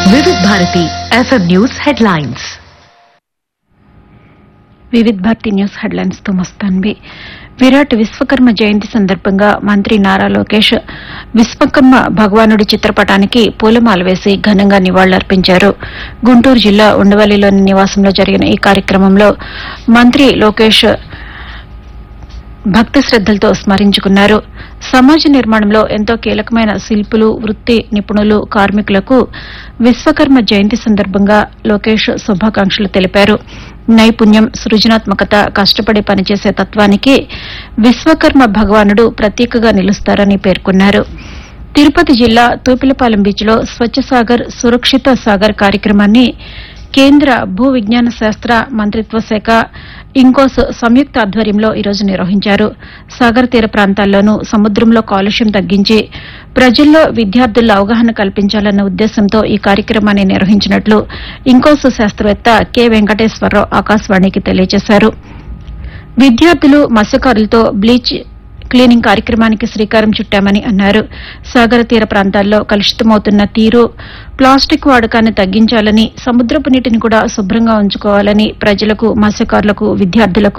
వివిధ Bharati FM news headlines Vividh Bharati news headlines తో మస్తాన్వి విరాట్ విశ్వకర్మ జయంతి సందర్భంగా మంత్రి నారా లోకేష్ విశ్వకర్మ భగవానుడి చిత్రపటానికి పూలమాల వేసి ఘనంగా నివాళులర్పించారు గుంటూరు జిల్లా ఉండవల్లిలోని నివాసంలో జరిగిన ఈ కార్యక్రమంలో మంత్రి లోకేష్ భక్తి శ్రద్దలతో స్మరించుకున్నారు సమాజ నిర్మాణంలో ఎంతో కీలకమైన శిల్పులు వృత్తి నిపుణులు కార్మికులకు విశ్వకర్మ జయంతి సందర్భంగా లోకేష్ శుభాకాంక్షలు తెలిపారు నైపుణ్యం సృజనాత్మకత కష్టపడి పనిచేసే తత్వానికి విశ్వకర్మ భగవానుడు ప్రతీకగా నిలుస్తారని పేర్కొన్నారు తిరుపతి జిల్లా తూపిలపాలెం బీచ్లో స్వచ్ఛ సాగర్ సురక్షిత సాగర్ కార్యక్రమాన్ని కేంద్ర భూ విజ్ఞాన శాస్త్ర మంత్రిత్వ శాఖ ఇంకోస్ సంయుక్త ఆధ్వర్యంలో ఈరోజు నిర్వహించారు సాగర్ తీర ప్రాంతాల్లోనూ సముద్రంలో కాలుష్యం తగ్గించి ప్రజల్లో విద్యార్థుల్లో అవగాహన కల్పించాలన్న ఉద్దేశంతో ఈ కార్యక్రమాన్ని నిర్వహించినట్లు ఇంకోస్ శాస్త్రవేత్త కె వెంకటేశ్వరరావు ఆకాశవాణికి తెలియజేశారు విద్యార్థులు మత్స్యకారులతో బ్లీచ్ క్లీనింగ్ కార్యక్రమానికి శ్రీకారం చుట్టామని అన్నారు సాగర తీర ప్రాంతాల్లో కలుషితమవుతున్న తీరు ప్లాస్టిక్ వాడకాన్ని తగ్గించాలని సముద్రపు నీటిని కూడా శుభ్రంగా ఉంచుకోవాలని ప్రజలకు మత్స్యకారులకు విద్యార్థులకు